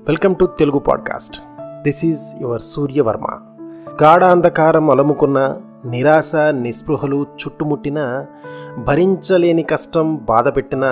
welcome to Telugu podcast this is your Suryavarma గాఢ అంధకారం అలముకున్న నిరాశ నిస్పృహలు చుట్టుముట్టిన భరించలేని కష్టం బాధ పెట్టిన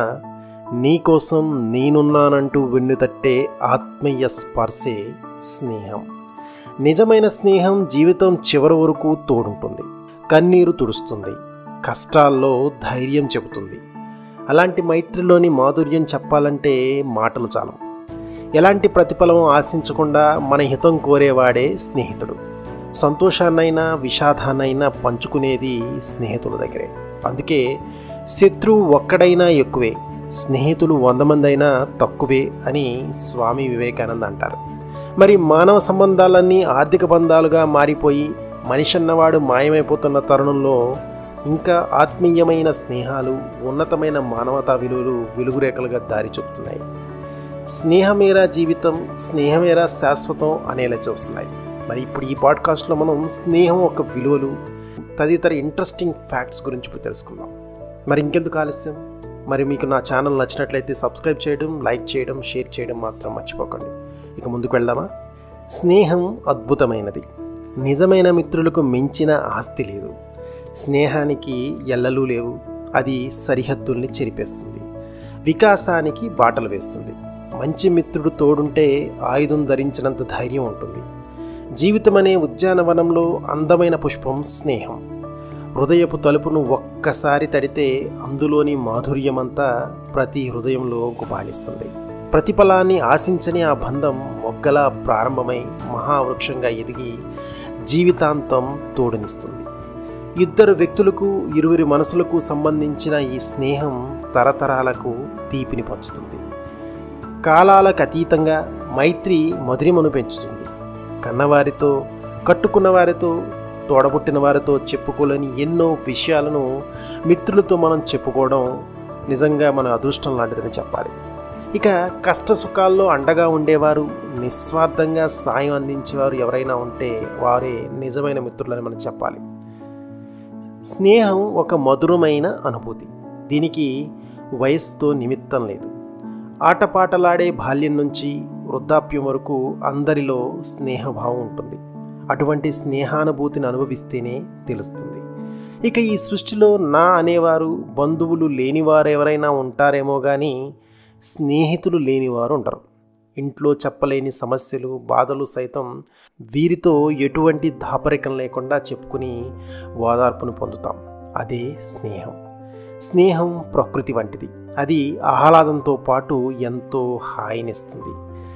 నీకోసం నేనున్నానంటూ వెన్నుతట్టే ఆత్మీయ స్పర్శే స్నేహం నిజమైన స్నేహం జీవితం చివరి వరకు తోడుంటుంది కన్నీరు తుడుస్తుంది కష్టాల్లో ధైర్యం చెబుతుంది అలాంటి మైత్రిలోని మాధుర్యం చెప్పాలంటే మాటలు చాలు ఎలాంటి ప్రతిఫలం ఆశించకుండా మన హితం కోరేవాడే స్నేహితుడు సంతోషాన్నైనా విషాదాన్నైనా పంచుకునేది స్నేహితుల దగ్గరే అందుకే శత్రువు ఒక్కడైనా ఎక్కువే స్నేహితులు వంద మంది అయినా తక్కువే అని స్వామి వివేకానంద అంటారు మరి మానవ సంబంధాలన్నీ ఆర్థిక బంధాలుగా మారిపోయి మనిషి అన్నవాడు మాయమైపోతున్న తరుణంలో ఇంకా ఆత్మీయమైన స్నేహాలు ఉన్నతమైన మానవతా విలువలు వెలుగురేఖలుగా దారి చూపుతున్నాయి స్నేహమేరా జీవితం స్నేహమేరా శాశ్వతం అనేలా చూస్తున్నాయి మరి ఇప్పుడు ఈ పాడ్కాస్ట్లో మనం స్నేహం యొక్క విలువలు తదితర ఇంట్రెస్టింగ్ ఫ్యాక్ట్స్ గురించి ఇప్పుడు తెలుసుకుందాం మరి ఇంకెందుకు ఆలస్యం మరి మీకు నా ఛానల్ నచ్చినట్లయితే సబ్స్క్రైబ్ చేయడం లైక్ చేయడం షేర్ చేయడం మాత్రం మర్చిపోకండి ఇక ముందుకు వెళ్దామా స్నేహం అద్భుతమైనది నిజమైన మిత్రులకు మించిన ఆస్తి లేదు స్నేహానికి ఎల్లలు లేవు అది సరిహద్దుల్ని చెరిపేస్తుంది వికాసానికి బాటలు వేస్తుంది మంచి మిత్రుడు తోడుంటే ఆయుధం ధరించినంత ధైర్యం ఉంటుంది జీవితం అనే ఉద్యానవనంలో అందమైన పుష్పం స్నేహం హృదయపు తలుపును ఒక్కసారి తడితే అందులోని మాధుర్యమంతా ప్రతి హృదయంలో గుబాళిస్తుంది ప్రతిఫలాన్ని ఆశించని ఆ బంధం మొగ్గలా ప్రారంభమై మహావృక్షంగా ఎదిగి జీవితాంతం తోడునిస్తుంది ఇద్దరు వ్యక్తులకు ఇరువురి మనసులకు సంబంధించిన ఈ స్నేహం తరతరాలకు తీపిని పంచుతుంది కాలాలకు అతీతంగా మైత్రి మధురిమను పెంచుతుంది కన్నవారితో కట్టుకున్న వారితో తోడబుట్టిన వారితో చెప్పుకోలేని ఎన్నో విషయాలను మిత్రులతో మనం చెప్పుకోవడం నిజంగా మన అదృష్టం లాంటిదని చెప్పాలి ఇక కష్ట సుఖాల్లో అండగా ఉండేవారు నిస్వార్థంగా సాయం అందించేవారు ఎవరైనా ఉంటే వారే నిజమైన మిత్రులని మనం చెప్పాలి స్నేహం ఒక మధురమైన అనుభూతి దీనికి వయస్సుతో నిమిత్తం లేదు ఆటపాటలాడే బాల్యం నుంచి వృద్ధాప్యం వరకు అందరిలో స్నేహభావం ఉంటుంది అటువంటి స్నేహానుభూతిని అనుభవిస్తేనే తెలుస్తుంది ఇక ఈ సృష్టిలో నా అనేవారు బంధువులు లేనివారు ఎవరైనా ఉంటారేమో కానీ స్నేహితులు లేనివారు ఉండరు ఇంట్లో చెప్పలేని సమస్యలు బాధలు సైతం వీరితో ఎటువంటి దాపరికం లేకుండా చెప్పుకుని ఓదార్పును పొందుతాం అదే స్నేహం స్నేహం ప్రకృతి వంటిది అది ఆహ్లాదంతో పాటు ఎంతో హాయినిస్తుంది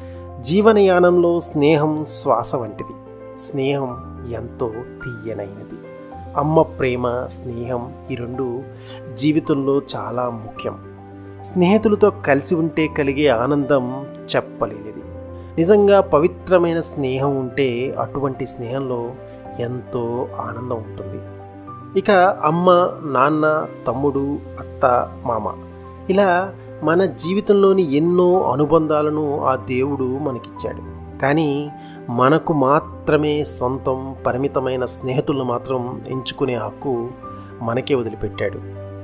జీవనయానంలో స్నేహం శ్వాస వంటిది స్నేహం ఎంతో తీయనైనది అమ్మ ప్రేమ స్నేహం ఈ రెండు జీవితంలో చాలా ముఖ్యం స్నేహితులతో కలిసి ఉంటే కలిగే ఆనందం చెప్పలేనిది నిజంగా పవిత్రమైన స్నేహం ఉంటే అటువంటి స్నేహంలో ఎంతో ఆనందం ఉంటుంది ఇక అమ్మ నాన్న తమ్ముడు అత్త మామ ఇలా మన జీవితంలోని ఎన్నో అనుబంధాలను ఆ దేవుడు మనకిచ్చాడు కానీ మనకు మాత్రమే సొంతం పరిమితమైన స్నేహితులను మాత్రం ఎంచుకునే హక్కు మనకే వదిలిపెట్టాడు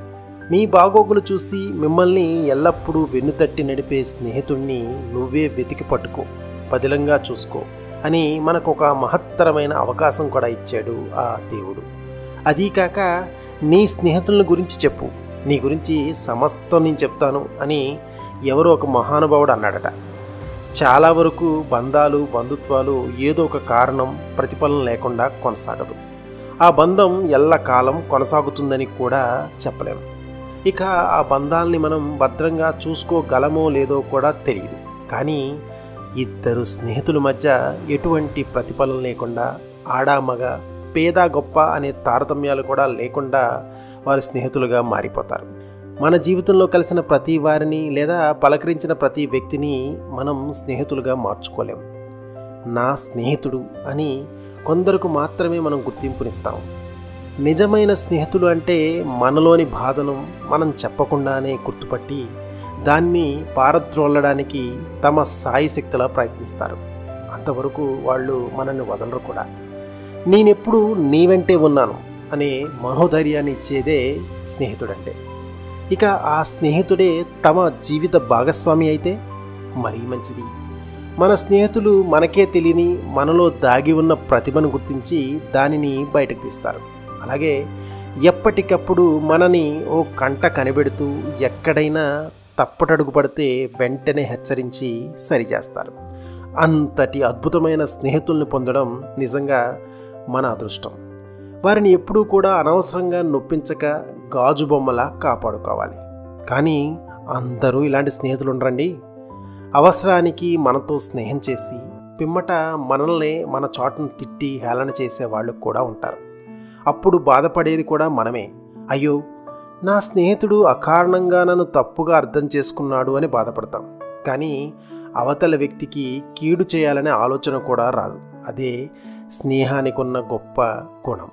మీ బాగోగులు చూసి మిమ్మల్ని ఎల్లప్పుడూ వెన్నుతట్టి నడిపే స్నేహితుణ్ణి నువ్వే వెతికి పట్టుకో పదిలంగా చూసుకో అని మనకు ఒక మహత్తరమైన అవకాశం కూడా ఇచ్చాడు ఆ దేవుడు అదీకాక నీ స్నేహితుల గురించి చెప్పు నీ గురించి సమస్తం నేను చెప్తాను అని ఎవరో ఒక మహానుభావుడు అన్నాడట చాలా వరకు బంధాలు బంధుత్వాలు ఏదో ఒక కారణం ప్రతిఫలం లేకుండా కొనసాగదు ఆ బంధం ఎల్లకాలం కొనసాగుతుందని కూడా చెప్పలేము ఇక ఆ బంధాల్ని మనం భద్రంగా చూసుకోగలమో లేదో కూడా తెలియదు కానీ ఇద్దరు స్నేహితుల మధ్య ఎటువంటి ప్రతిఫలం లేకుండా ఆడామగ పేద గొప్ప అనే తారతమ్యాలు కూడా లేకుండా వారు స్నేహితులుగా మారిపోతారు మన జీవితంలో కలిసిన ప్రతి వారిని లేదా పలకరించిన ప్రతి వ్యక్తిని మనం స్నేహితులుగా మార్చుకోలేం నా స్నేహితుడు అని కొందరకు మాత్రమే మనం గుర్తింపునిస్తాం నిజమైన స్నేహితులు అంటే మనలోని బాధను మనం చెప్పకుండానే గుర్తుపట్టి దాన్ని పారద్రోలడానికి తమ సాయి శక్తిలా ప్రయత్నిస్తారు అంతవరకు వాళ్ళు మనల్ని వదలరు కూడా నేనెప్పుడు నీ వెంటే ఉన్నాను అనే మనోధైర్యాన్ని ఇచ్చేదే స్నేహితుడంటే ఇక ఆ స్నేహితుడే తమ జీవిత భాగస్వామి అయితే మరీ మంచిది మన స్నేహితులు మనకే తెలియని మనలో దాగి ఉన్న ప్రతిభను గుర్తించి దానిని బయటకు తీస్తారు అలాగే ఎప్పటికప్పుడు మనని ఓ కంట కనిపెడుతూ ఎక్కడైనా తప్పటడుగు పడితే వెంటనే హెచ్చరించి సరిచేస్తారు అంతటి అద్భుతమైన స్నేహితుల్ని పొందడం నిజంగా మన అదృష్టం వారిని ఎప్పుడూ కూడా అనవసరంగా నొప్పించక గాజు బొమ్మలా కాపాడుకోవాలి కానీ అందరూ ఇలాంటి స్నేహితులు ఉండరండి అవసరానికి మనతో స్నేహం చేసి పిమ్మట మనల్ని మన చాటును తిట్టి హేళన చేసే వాళ్ళు కూడా ఉంటారు అప్పుడు బాధపడేది కూడా మనమే అయ్యో నా స్నేహితుడు అకారణంగా నన్ను తప్పుగా అర్థం చేసుకున్నాడు అని బాధపడతాం కానీ అవతల వ్యక్తికి కీడు చేయాలనే ఆలోచన కూడా రాదు అదే స్నేహానికి ఉన్న గొప్ప గుణం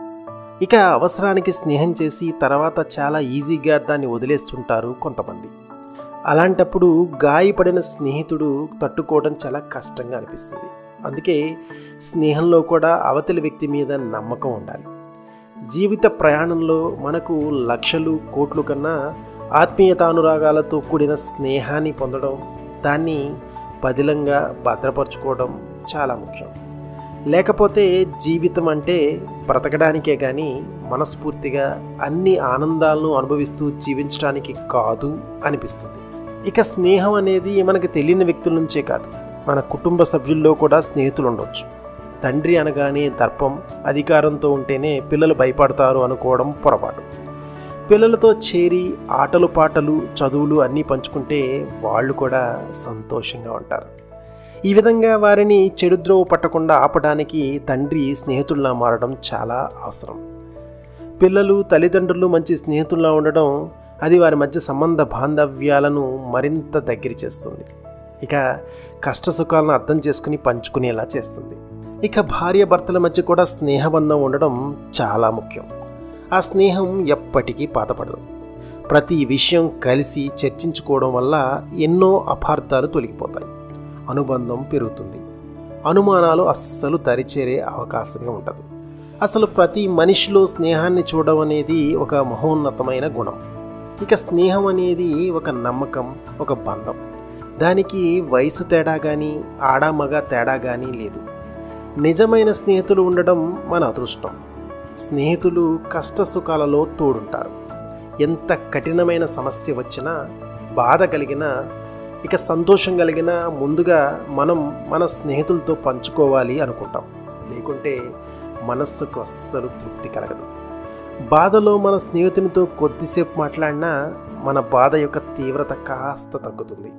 ఇక అవసరానికి స్నేహం చేసి తర్వాత చాలా ఈజీగా దాన్ని వదిలేస్తుంటారు కొంతమంది అలాంటప్పుడు గాయపడిన స్నేహితుడు తట్టుకోవడం చాలా కష్టంగా అనిపిస్తుంది అందుకే స్నేహంలో కూడా అవతలి వ్యక్తి మీద నమ్మకం ఉండాలి జీవిత ప్రయాణంలో మనకు లక్షలు కోట్లు కన్నా ఆత్మీయతానురాగాలతో కూడిన స్నేహాన్ని పొందడం దాన్ని పదిలంగా భద్రపరచుకోవడం చాలా ముఖ్యం లేకపోతే జీవితం అంటే బ్రతకడానికే కానీ మనస్ఫూర్తిగా అన్ని ఆనందాలను అనుభవిస్తూ జీవించడానికి కాదు అనిపిస్తుంది ఇక స్నేహం అనేది మనకు తెలియని వ్యక్తుల నుంచే కాదు మన కుటుంబ సభ్యుల్లో కూడా స్నేహితులు ఉండొచ్చు తండ్రి అనగానే దర్పం అధికారంతో ఉంటేనే పిల్లలు భయపడతారు అనుకోవడం పొరపాటు పిల్లలతో చేరి ఆటలు పాటలు చదువులు అన్నీ పంచుకుంటే వాళ్ళు కూడా సంతోషంగా ఉంటారు ఈ విధంగా వారిని చెడుద్రోవ పట్టకుండా ఆపడానికి తండ్రి స్నేహితుల్లా మారడం చాలా అవసరం పిల్లలు తల్లిదండ్రులు మంచి స్నేహితుల్లా ఉండడం అది వారి మధ్య సంబంధ బాంధవ్యాలను మరింత దగ్గర చేస్తుంది ఇక కష్ట సుఖాలను అర్థం చేసుకుని పంచుకునేలా చేస్తుంది ఇక భార్య భర్తల మధ్య కూడా స్నేహబంధం ఉండడం చాలా ముఖ్యం ఆ స్నేహం ఎప్పటికీ పాతపడదు ప్రతి విషయం కలిసి చర్చించుకోవడం వల్ల ఎన్నో అపార్థాలు తొలగిపోతాయి అనుబంధం పెరుగుతుంది అనుమానాలు అస్సలు తరిచేరే అవకాశమే ఉండదు అసలు ప్రతి మనిషిలో స్నేహాన్ని చూడడం అనేది ఒక మహోన్నతమైన గుణం ఇక స్నేహం అనేది ఒక నమ్మకం ఒక బంధం దానికి వయసు తేడా కానీ ఆడామగ తేడా కానీ లేదు నిజమైన స్నేహితులు ఉండడం మన అదృష్టం స్నేహితులు కష్ట సుఖాలలో తోడుంటారు ఎంత కఠినమైన సమస్య వచ్చినా బాధ కలిగినా ఇక సంతోషం కలిగినా ముందుగా మనం మన స్నేహితులతో పంచుకోవాలి అనుకుంటాం లేకుంటే మనస్సుకు అస్సలు తృప్తి కలగదు బాధలో మన స్నేహితునితో కొద్దిసేపు మాట్లాడినా మన బాధ యొక్క తీవ్రత కాస్త తగ్గుతుంది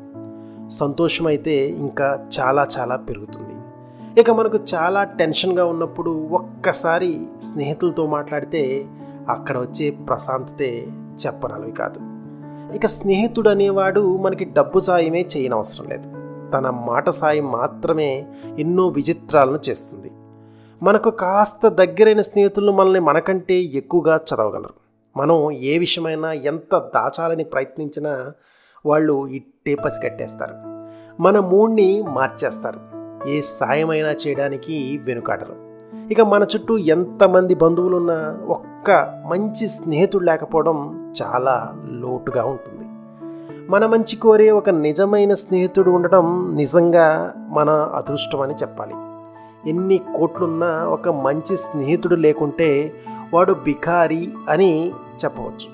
సంతోషం అయితే ఇంకా చాలా చాలా పెరుగుతుంది ఇక మనకు చాలా టెన్షన్గా ఉన్నప్పుడు ఒక్కసారి స్నేహితులతో మాట్లాడితే అక్కడ వచ్చే ప్రశాంతతే చెప్పనలవి కాదు ఇక స్నేహితుడు అనేవాడు మనకి డబ్బు సాయమే చేయనవసరం లేదు తన మాట సాయం మాత్రమే ఎన్నో విచిత్రాలను చేస్తుంది మనకు కాస్త దగ్గరైన స్నేహితులను మనల్ని మనకంటే ఎక్కువగా చదవగలరు మనం ఏ విషయమైనా ఎంత దాచాలని ప్రయత్నించినా వాళ్ళు ఇట్టే పసిగట్టేస్తారు మన మూడ్ని మార్చేస్తారు ఏ సాయమైనా చేయడానికి వెనుకాడరు ఇక మన చుట్టూ ఎంతమంది బంధువులున్నా ఒక్క మంచి స్నేహితుడు లేకపోవడం చాలా లోటుగా ఉంటుంది మన మంచి కోరే ఒక నిజమైన స్నేహితుడు ఉండడం నిజంగా మన అదృష్టం అని చెప్పాలి ఎన్ని కోట్లున్నా ఒక మంచి స్నేహితుడు లేకుంటే వాడు బికారి అని చెప్పవచ్చు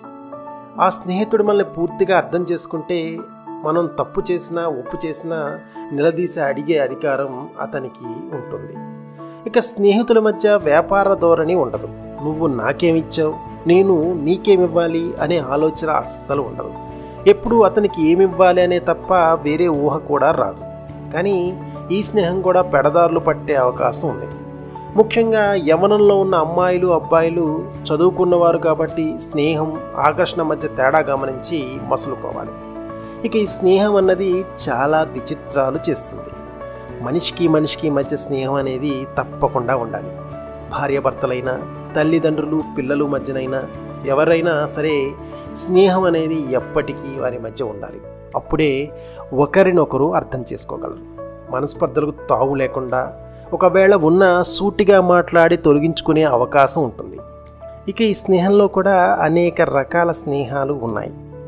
ఆ స్నేహితుడు మనల్ని పూర్తిగా అర్థం చేసుకుంటే మనం తప్పు చేసినా ఒప్పు చేసినా నిలదీసి అడిగే అధికారం అతనికి ఉంటుంది ఇక స్నేహితుల మధ్య వ్యాపార ధోరణి ఉండదు నువ్వు నాకేమిచ్చావు నేను నీకేమివ్వాలి అనే ఆలోచన అస్సలు ఉండదు ఎప్పుడు అతనికి ఏమివ్వాలి అనే తప్ప వేరే ఊహ కూడా రాదు కానీ ఈ స్నేహం కూడా పెడదారులు పట్టే అవకాశం ఉంది ముఖ్యంగా యవనంలో ఉన్న అమ్మాయిలు అబ్బాయిలు చదువుకున్నవారు కాబట్టి స్నేహం ఆకర్షణ మధ్య తేడా గమనించి మసులుకోవాలి ఇక ఈ స్నేహం అన్నది చాలా విచిత్రాలు చేస్తుంది మనిషికి మనిషికి మధ్య స్నేహం అనేది తప్పకుండా ఉండాలి భార్యాభర్తలైనా తల్లిదండ్రులు పిల్లలు మధ్యనైనా ఎవరైనా సరే స్నేహం అనేది ఎప్పటికీ వారి మధ్య ఉండాలి అప్పుడే ఒకరినొకరు అర్థం చేసుకోగలరు మనస్పర్ధలకు తావు లేకుండా ఒకవేళ ఉన్న సూటిగా మాట్లాడి తొలగించుకునే అవకాశం ఉంటుంది ఇక ఈ స్నేహంలో కూడా అనేక రకాల స్నేహాలు ఉన్నాయి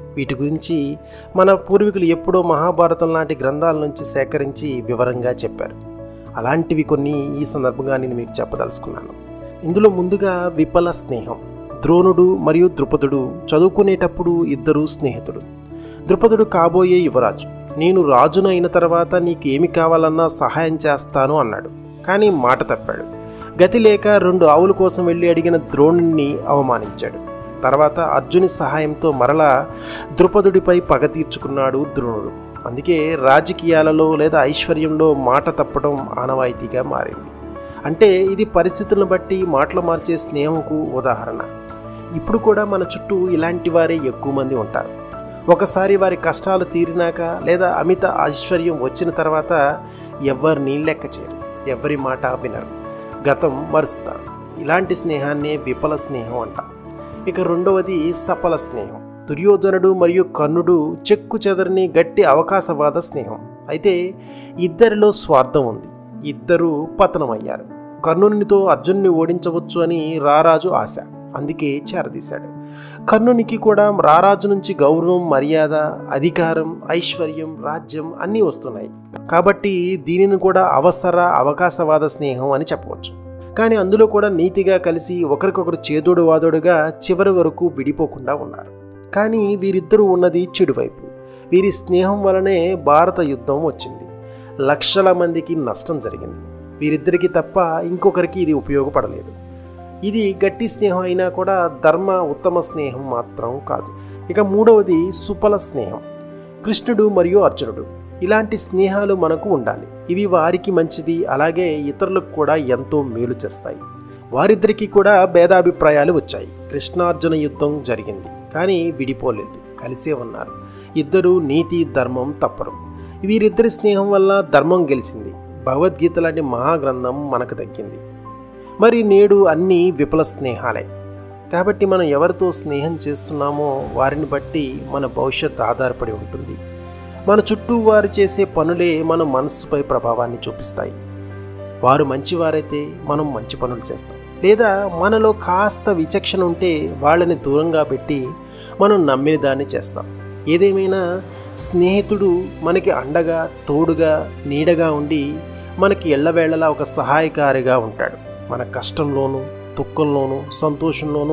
వీటి గురించి మన పూర్వీకులు ఎప్పుడో మహాభారతం లాంటి గ్రంథాల నుంచి సేకరించి వివరంగా చెప్పారు అలాంటివి కొన్ని ఈ సందర్భంగా నేను మీకు చెప్పదలుచుకున్నాను ఇందులో ముందుగా విఫల స్నేహం ద్రోణుడు మరియు ద్రుపదుడు చదువుకునేటప్పుడు ఇద్దరు స్నేహితుడు ద్రుపదుడు కాబోయే యువరాజు నేను రాజును అయిన తర్వాత నీకు ఏమి కావాలన్నా సహాయం చేస్తాను అన్నాడు కానీ మాట తప్పాడు గతి లేక రెండు ఆవుల కోసం వెళ్ళి అడిగిన ద్రోణుణ్ణి అవమానించాడు తర్వాత అర్జుని సహాయంతో మరలా ద్రుపదుడిపై పగ తీర్చుకున్నాడు ద్రోణుడు అందుకే రాజకీయాలలో లేదా ఐశ్వర్యంలో మాట తప్పడం ఆనవాయితీగా మారింది అంటే ఇది పరిస్థితులను బట్టి మాటలు మార్చే స్నేహంకు ఉదాహరణ ఇప్పుడు కూడా మన చుట్టూ ఇలాంటి వారే ఎక్కువ మంది ఉంటారు ఒకసారి వారి కష్టాలు తీరినాక లేదా అమిత ఐశ్వర్యం వచ్చిన తర్వాత ఎవరిని లెక్క చేయరు ఎవరి మాట వినరు గతం మరుస్తారు ఇలాంటి స్నేహాన్నే విఫల స్నేహం అంటాం ఇక రెండవది సఫల స్నేహం దుర్యోధనుడు మరియు కర్ణుడు చెక్కు చెదరని గట్టి అవకాశవాద స్నేహం అయితే ఇద్దరిలో స్వార్థం ఉంది ఇద్దరూ పతనమయ్యారు కర్ణునితో అర్జున్ని ఓడించవచ్చు అని రారాజు ఆశ అందుకే చేరదీశాడు కర్ణునికి కూడా రారాజు నుంచి గౌరవం మర్యాద అధికారం ఐశ్వర్యం రాజ్యం అన్నీ వస్తున్నాయి కాబట్టి దీనిని కూడా అవసర అవకాశవాద స్నేహం అని చెప్పవచ్చు కానీ అందులో కూడా నీతిగా కలిసి ఒకరికొకరు చేదోడు వాదోడుగా చివరి వరకు విడిపోకుండా ఉన్నారు కానీ వీరిద్దరూ ఉన్నది చెడువైపు వీరి స్నేహం వలనే భారత యుద్ధం వచ్చింది లక్షల మందికి నష్టం జరిగింది వీరిద్దరికి తప్ప ఇంకొకరికి ఇది ఉపయోగపడలేదు ఇది గట్టి స్నేహం అయినా కూడా ధర్మ ఉత్తమ స్నేహం మాత్రం కాదు ఇక మూడవది సుఫల స్నేహం కృష్ణుడు మరియు అర్జునుడు ఇలాంటి స్నేహాలు మనకు ఉండాలి ఇవి వారికి మంచిది అలాగే ఇతరులకు కూడా ఎంతో మేలు చేస్తాయి వారిద్దరికీ కూడా భేదాభిప్రాయాలు వచ్చాయి కృష్ణార్జున యుద్ధం జరిగింది కానీ విడిపోలేదు కలిసే ఉన్నారు ఇద్దరు నీతి ధర్మం తప్పరు వీరిద్దరి స్నేహం వల్ల ధర్మం గెలిచింది భగవద్గీత లాంటి మహాగ్రంథం మనకు దక్కింది మరి నేడు అన్నీ విఫల స్నేహాలే కాబట్టి మనం ఎవరితో స్నేహం చేస్తున్నామో వారిని బట్టి మన భవిష్యత్ ఆధారపడి ఉంటుంది మన చుట్టూ వారు చేసే పనులే మన మనస్సుపై ప్రభావాన్ని చూపిస్తాయి వారు మంచివారైతే మనం మంచి పనులు చేస్తాం లేదా మనలో కాస్త విచక్షణ ఉంటే వాళ్ళని దూరంగా పెట్టి మనం నమ్మిన దాన్ని చేస్తాం ఏదేమైనా స్నేహితుడు మనకి అండగా తోడుగా నీడగా ఉండి మనకి ఎల్లవేళలా ఒక సహాయకారిగా ఉంటాడు మన కష్టంలోనూ దుఃఖంలోనూ సంతోషంలోనూ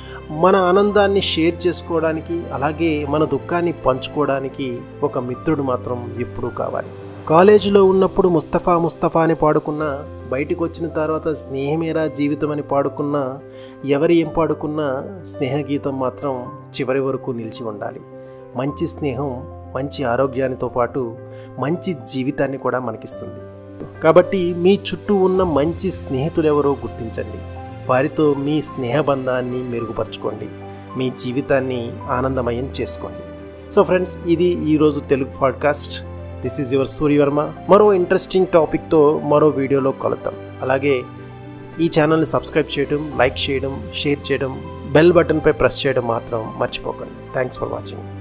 మన ఆనందాన్ని షేర్ చేసుకోవడానికి అలాగే మన దుఃఖాన్ని పంచుకోవడానికి ఒక మిత్రుడు మాత్రం ఎప్పుడూ కావాలి కాలేజీలో ఉన్నప్పుడు ముస్తఫా ముస్తఫా అని పాడుకున్నా బయటికి వచ్చిన తర్వాత స్నేహమేరా జీవితం అని పాడుకున్నా ఎవరు ఏం పాడుకున్నా స్నేహగీతం మాత్రం చివరి వరకు నిలిచి ఉండాలి మంచి స్నేహం మంచి ఆరోగ్యానితో పాటు మంచి జీవితాన్ని కూడా మనకిస్తుంది కాబట్టి మీ చుట్టూ ఉన్న మంచి స్నేహితులు ఎవరో గుర్తించండి వారితో మీ స్నేహబంధాన్ని మెరుగుపరచుకోండి మీ జీవితాన్ని ఆనందమయం చేసుకోండి సో ఫ్రెండ్స్ ఇది ఈరోజు Telugu podcast this is your Suryavarma మరో ఇంట్రెస్టింగ్ టాపిక్తో మరో వీడియోలో కలుద్దాం అలాగే ఈ ఛానల్ని సబ్స్క్రైబ్ చేయడం లైక్ చేయడం షేర్ చేయడం బెల్ బటన్పై ప్రెస్ చేయడం మాత్రం మర్చిపోకండి థ్యాంక్స్ ఫర్ వాచింగ్